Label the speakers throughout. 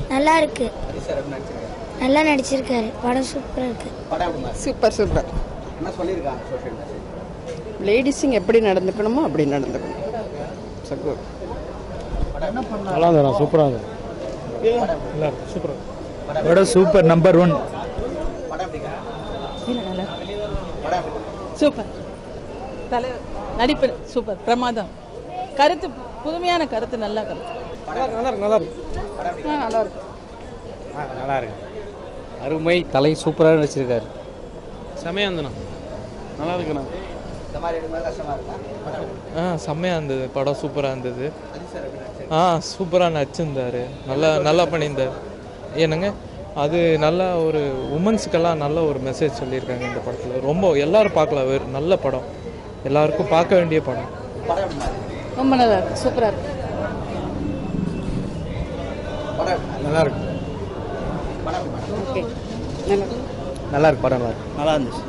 Speaker 1: நல்லா இருக்கு
Speaker 2: அஜித் சார் எப்படி நடிச்சிருக்காரு
Speaker 1: நல்லா நடிச்சிருக்காரு படம் சூப்பரா இருக்கு
Speaker 2: படம் எப்படி
Speaker 3: சூப்பர் சூப்பர்
Speaker 2: என்ன சொல்லியிருக்காங்க சோஷியல் மெசேஜ்
Speaker 3: லேடிஸுங்க எப்படி நடந்துக்கணுமோ அப்படி நடந்துக்கணும் So good.
Speaker 4: நல்லா இருந்தது சூப்பராக இருந்தது நல்லா சூப்பராக படம் சூப்பர் நம்பர் ஒன்
Speaker 2: படம் எப்படிங்க படம் எப்படி
Speaker 5: சூப்பர் தலைவர் நடிப்பு சூப்பர் பிரமாதம் கருத்து புதுமையான கருத்து நல்ல கருத்து
Speaker 4: நல்லா இருக்கு நல்லா இருக்கு
Speaker 5: ஆ, நல்லா இருக்கு
Speaker 4: ஆ நல்லா இருக்கு அருமை தலை சூப்பராக நடிச்சிருக்காரு செமையாக இருந்தண்ணா நல்லா இருக்குண்ணா
Speaker 2: இந்த மாதிரி எடுக்கும்போது கஷ்டமா இருக்கா படம் எப்படி?
Speaker 6: ஆ செம்மையாக இருந்தது படம் சூப்பராக இருந்தது
Speaker 2: அஜித் சார் எப்படி நடிச்சிருக்காரு
Speaker 6: ஆ சூப்பராக நடிச்சிருந்தாரு நல்லா நல்லா பண்ணியிருந்தார் என்னங்க அது நல்ல ஒரு உமன்ஸுக்கெல்லாம் நல்ல ஒரு மெசேஜ் சொல்லியிருக்காங்க இந்த படத்தில் ரொம்ப எல்லாரும் பார்க்கலாம் வெறு- நல்ல படம் எல்லாருக்கும் பார்க்க வேண்டிய படம்
Speaker 2: படம் எப்படி மாதிரி
Speaker 5: ரொம்ப நல்லா இருக்கு சூப்பராக இருக்கு
Speaker 2: படம் எப்படி
Speaker 4: நல்லா இருக்கு
Speaker 2: படம் எப்படி மாதிரி?
Speaker 3: ஓகே நல்லா
Speaker 4: நல்லா இருக்கு படம் நல்லா இருக்கு நல்லா இருந்துச்சு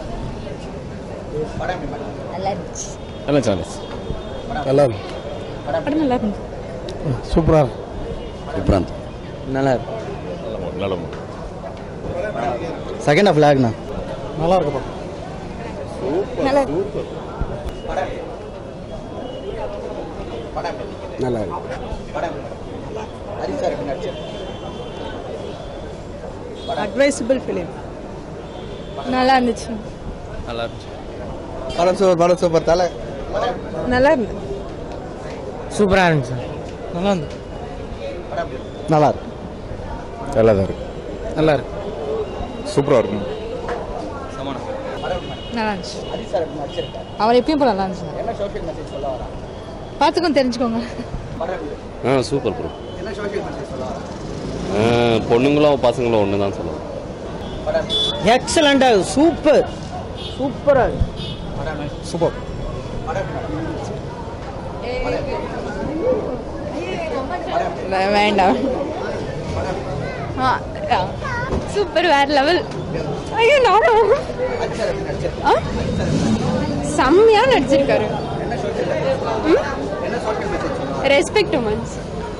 Speaker 2: படம் எப்படி மாதிரி?
Speaker 1: நல்லா இருந்துச்சு
Speaker 4: நல்லா சார்லஸ் நல்லா இருக்கு
Speaker 5: படம் நல்லா இருக்கு
Speaker 4: சூப்பராக இருக்கு
Speaker 7: விப்ராந்த்
Speaker 4: நல்லா இருக்கு
Speaker 7: நல்ல செகண்ட் ஆஃப் லேக்ண்ணா
Speaker 4: நல்லா இருக்கு படம்
Speaker 5: நல்லா இருக்கு
Speaker 2: படம் எப்படி? படம் எப்படி?
Speaker 4: நல்லா இருக்கு
Speaker 2: படம் எப்படி? அஜித் சார் எப்படி நடிச்சிருக்காரு
Speaker 5: அட்வைசபிள் ஃபிலிம் நல்லா இருந்துச்சு
Speaker 6: நல்லா இருந்துச்சு
Speaker 7: படம் சூப்பர் படம் சூப்பர் தலை
Speaker 5: நல்லா இருந்தது
Speaker 4: சூப்பராக இருந்துச்சு நல்லா இருந்து
Speaker 2: படம் எப்படி?
Speaker 7: நல்லா இருக்கு நல்லா தான் இருக்கு
Speaker 4: நல்லா இருக்கு
Speaker 7: சூப்பராக இருக்கும்
Speaker 2: படம் எப்படி மாதிரி?
Speaker 5: நல்லா இருந்துச்சு
Speaker 2: அஜித் சார் எப்படி நடிச்சிருக்காரு
Speaker 5: அவர் எப்பயும் போல நல்லா இருந்துச்சு
Speaker 2: என்ன சோஷியல் மெசேஜ் சொல்ல வராங்க
Speaker 5: பார்த்துக்கும் தெரிஞ்சுக்கோங்க
Speaker 2: படம் எப்படி?
Speaker 7: ஆ சூப்பர் ப்ரோ
Speaker 2: என்ன சோஷியல் மெசேஜ் சொல்ல வராங்க
Speaker 7: பொண்ணுங்களும் பசங்களும் ஒன்று தான் சொல்லுவாங்க
Speaker 2: படம் எப்படி?
Speaker 4: எக்ஸலண்டாக சூப்பர் சூப்பராக
Speaker 2: படம் எப்படி?
Speaker 4: சூப்பர்
Speaker 2: படம் எப்படி மாதிரி?
Speaker 5: வேண்டாம்
Speaker 8: சூப்பர் வேற லெவல் ஐயோ நானும்
Speaker 2: அஜித் சார் எப்படி நடிச்சிருக்காரு
Speaker 8: செம்மையா நடிச்சிருக்காரு
Speaker 2: என்ன சோஷியல் மெசேஜ் என்ன சோஷியல் மெசேஜ் சொல்ல வராங்க
Speaker 8: ரெஸ்பெக்ட் உமன்ஸ்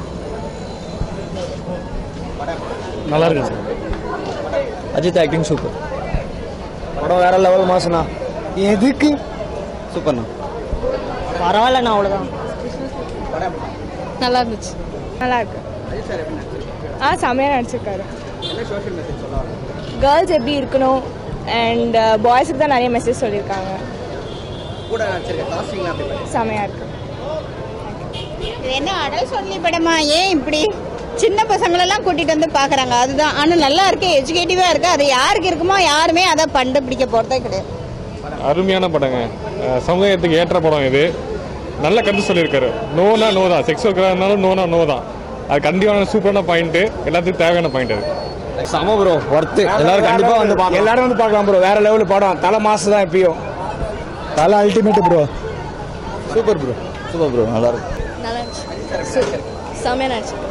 Speaker 2: படம் எப்படி?
Speaker 4: நல்லா இருக்கு சார் அஜித் ஆக்டிங் சூப்பர் படம் வேற லெவல் மாசனா எதுக்கு
Speaker 7: சூப்பர்ண்ணா
Speaker 4: பரவாயில்லண்ணா அவ்வளோதான்
Speaker 2: படம் எப்படி?
Speaker 8: நல்லா இருந்துச்சு நல்லா இருக்கு
Speaker 2: அஜித் சார் எப்படி நடிச்சிருக்காரு
Speaker 8: ஆ செம்மையா நடிச்சிருக்காரு
Speaker 2: என்ன சோஷியல் மெசேஜ் சொல்ல வராங்க
Speaker 8: கேர்ள்ஸ் எப்படி இருக்கணும் அண்ட் பாய்ஸுக்கு தான் நிறைய மெசேஜ் சொல்லியிருக்காங்க
Speaker 2: கூட நடிச்சிருக்க காஸ்டிங்லாம் எப்படி பண்ணி
Speaker 8: செம்மையா இருக்கு
Speaker 9: இது என்ன அடல் சொல்லி படமா ஏன் இப்படி சின்ன பசங்களெல்லாம் கூட்டிட்டு வந்து பாக்குறாங்க அதுதான் ஆனா நல்லா இருக்கு எஜுகேட்டிவா இருக்கு அது யாருக்கு இருக்குமோ யாருமே அதை கண்டுபிடிக்க போறதே கிடையாது
Speaker 10: அருமையான படங்க அஹ் சமுதாயத்துக்கு ஏற்ற படம் இது நல்ல கருத்து சொல்லியிருக்காரு நோனா நோ தான் செக்ஸ் ஒர்க்கராக நோனா நோ தான் அது கண்டிப்பான சூப்பரான பாயிண்ட் எல்லாத்துக்கும் தேவையான பாயிண்ட் அது
Speaker 4: சம ப்ரோ ஒர்த்து எல்லாரும் கண்டிப்பா வந்து பார்க்கலாம் எல்லாரும் வந்து பார்க்கலாம் ப்ரோ வேற லெவல் படம் தலை மாசம் தான் எப்பயும் தலை ultimate bro super bro
Speaker 7: super bro நல்லா இருக்கு
Speaker 8: நல்லா இருந்துச்சு செம்மையா நடிச்சிருக்காரு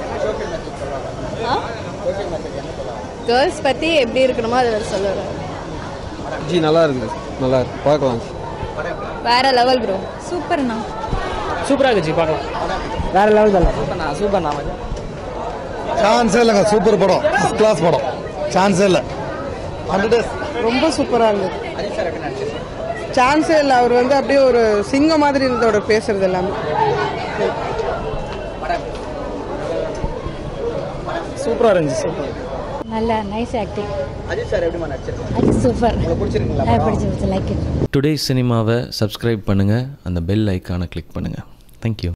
Speaker 8: கேர்ள்ஸ் பத்தி எப்படி இருக்கணுமோ அதை சொல்லுவாங்க
Speaker 4: ஜி நல்லா இருக்கு நல்லா இருக்கு பார்க்கலாம்
Speaker 8: வேற லெவல் ப்ரோ சூப்பர்ண்ணா
Speaker 4: சூப்பராக இருக்கு ஜி பார்க்கலாம் வேற லெவல் தான் சூப்பர்ண்ணா சூப்பர்ண்ணா
Speaker 7: சான்ஸே இல்லைங்க சூப்பர் படம் கிளாஸ் படம் சான்ஸே இல்லை ஹண்ட்ரட் டேஸ்
Speaker 3: ரொம்ப சூப்பராக இருந்தது
Speaker 2: அஜித் சார் எப்படி நடிச்சிருக்காரு
Speaker 3: சான்ஸே இல்லை அவர் வந்து அப்படியே ஒரு சிங்கம் மாதிரி இருந்தோட பேசுறது எல்லாமே
Speaker 4: சூப்பராக இருந்துச்சு சூப்பர்
Speaker 8: நல்ல நைஸ் ஆக்டிங்
Speaker 2: அஜித் சார் எப்படிமா நடிச்சிருக்காரு
Speaker 8: அது சூப்பர்
Speaker 2: உங்களுக்கு பிடிச்சிருக்குங்களா படம்?
Speaker 8: லைக் இட்
Speaker 11: டுடே சினிமாவை சப்ஸ்கிரைப் பண்ணுங்கள் அந்த பெல் ஐக்கானை கிளிக் பண்ணுங்கள் தேங்க்யூ